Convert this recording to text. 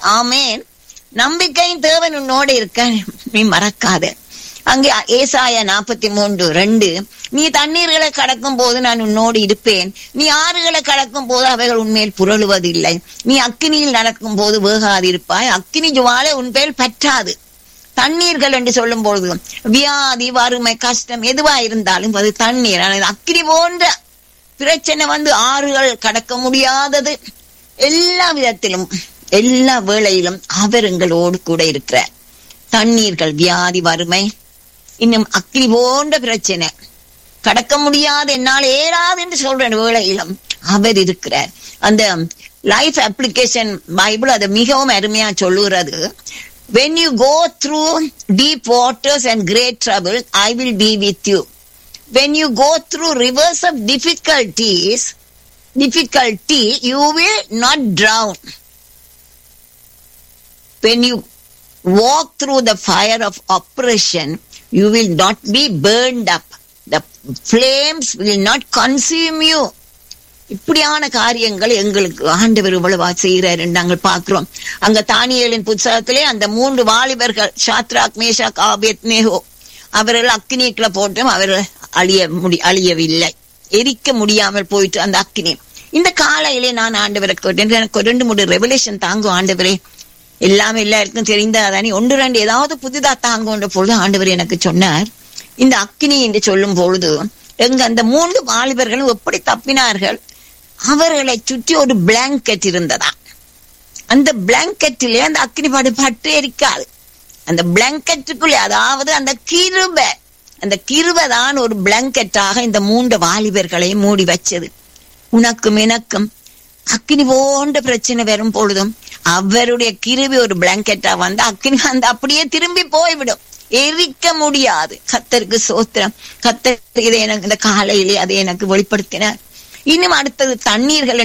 ஆமேன் நம்பிக்கையின் தேவன் உன்னோடு இருக்க நீ மறக்காத அங்கே ஏசாய நாற்பத்தி மூன்று ரெண்டு நீ தண்ணீர்களை கடக்கும் போது நான் உன்னோடு இருப்பேன் நீ ஆறுகளை கடக்கும் போது அவைகள் உன்மேல் புரளுவதில்லை நீ அக்கினியில் நடக்கும் போது வேகாதிருப்பாய் அக்கினி ஜுவாலை உன் பற்றாது தண்ணீர்கள் என்று சொல்லும் பொழுது வியாதி வறுமை கஷ்டம் எதுவா இருந்தாலும் அது தண்ணீர் ஆனால் அக்கினி போன்ற பிரச்சனை வந்து ஆறுகள் கடக்க முடியாதது எல்லா விதத்திலும் எல்லா வேளையிலும் அவர் எங்களோடு கூட இருக்கிறார் தண்ணீர்கள் வியாதி வறுமை இன்னும் அக்கினி போன்ற பிரச்சனை கடக்க முடியாது என்னால் ஏறாது என்று சொல்ற வேளையிலும் அவர் இருக்கிறார் அந்த லைஃப் அப்ளிகேஷன் பைபிள் அதை மிகவும் அருமையா சொல்லுகிறது when you go through deep waters and great trouble i will be with you when you go through rivers of difficulties difficulty you will not drown when you walk through the fire of oppression you will not be burned up the flames will not consume you இப்படியான காரியங்கள் எங்களுக்கு ஆண்டவர் இவ்வளவா செய்யறாரு நாங்கள் பார்க்கிறோம் அங்க தானியலின் புத்தகத்திலே அந்த மூன்று வாலிபர்கள் ஷாத்ராக் மேஷாக் ஆபேத் நேஹோ அவர்கள் அக்னிக்குள்ள போட்டும் அவர்கள் அழிய முடி அழியவில்லை எரிக்க முடியாமல் போயிட்டு அந்த அக்னி இந்த காலையிலே நான் ஆண்டவரை கேட்டேன் எனக்கு ரெண்டு மூணு ரெவலேஷன் தாங்கும் ஆண்டவரே எல்லாமே எல்லாருக்கும் தெரிந்தாதானே ஒன்று ரெண்டு ஏதாவது புதிதா தாங்குன்ற பொழுது ஆண்டவர் எனக்கு சொன்னார் இந்த அக்னி என்று சொல்லும் பொழுது எங்க அந்த மூன்று வாலிபர்களும் எப்படி தப்பினார்கள் அவர்களை சுற்றி ஒரு பிளாங்கெட் இருந்ததா அந்த பிளாங்கெட்டிலே அந்த அக்னிபாடு பட்டு எரிக்காது அந்த பிளாங்கெட்டுக்குள்ளே அதாவது அந்த கிருப அந்த கிருப தான் ஒரு பிளாங்கெட்டாக இந்த மூன்று வாலிபர்களை மூடி வச்சது உனக்கும் எனக்கும் அக்னி போன்ற பிரச்சனை வரும் பொழுதும் அவருடைய கிருபி ஒரு பிளாங்கெட்டா வந்து அக்னி அந்த அப்படியே திரும்பி போய்விடும் எரிக்க முடியாது கத்தருக்கு சோத்திரம் கத்தர் இதை எனக்கு இந்த காலையிலே அதை எனக்கு வெளிப்படுத்தினார் இன்னும் அடுத்தது தண்ணீர்கள்